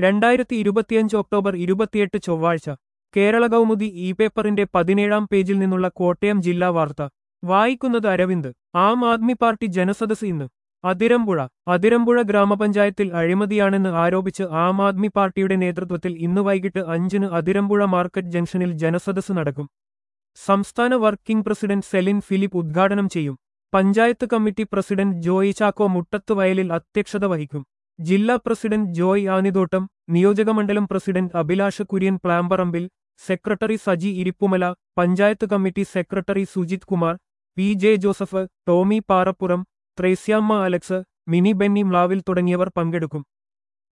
രണ്ടായിരത്തി ഇരുപത്തിയഞ്ച് ഒക്ടോബർ ഇരുപത്തിയെട്ട് ചൊവ്വാഴ്ച കേരള കൗമുദി ഇ പേപ്പറിന്റെ പതിനേഴാം പേജിൽ നിന്നുള്ള കോട്ടയം ജില്ലാ വാർത്ത വായിക്കുന്നത് അരവിന്ദ് ആം ആദ്മി പാർട്ടി ജനസദസ് ഇന്ന് അതിരമ്പുഴ അതിരമ്പുഴ ഗ്രാമപഞ്ചായത്തിൽ അഴിമതിയാണെന്ന് ആരോപിച്ച് ആം ആദ്മി പാർട്ടിയുടെ നേതൃത്വത്തിൽ ഇന്ന് വൈകിട്ട് അഞ്ചിന് അതിരമ്പുഴ മാർക്കറ്റ് ജംഗ്ഷനിൽ ജനസദസ് നടക്കും സംസ്ഥാന വർക്കിംഗ് പ്രസിഡന്റ് സെലിൻ ഫിലിപ്പ് ഉദ്ഘാടനം ചെയ്യും പഞ്ചായത്ത് കമ്മിറ്റി പ്രസിഡന്റ് ജോയി ചാക്കോ മുട്ടത്തുവയലിൽ അധ്യക്ഷത വഹിക്കും ജില്ലാ പ്രസിഡന്റ് ജോയ് ആനിതോട്ടം നിയോജകമണ്ഡലം president Abhilash Kurian Plamparambil secretary Saji Irippumala panchayat committee secretary Sujith Kumar P J Joseph Tomy Parappuram Threasiamma Alex Mini Benny Mlavil തുടങ്ങിയവർ പങ്കെടുക്കും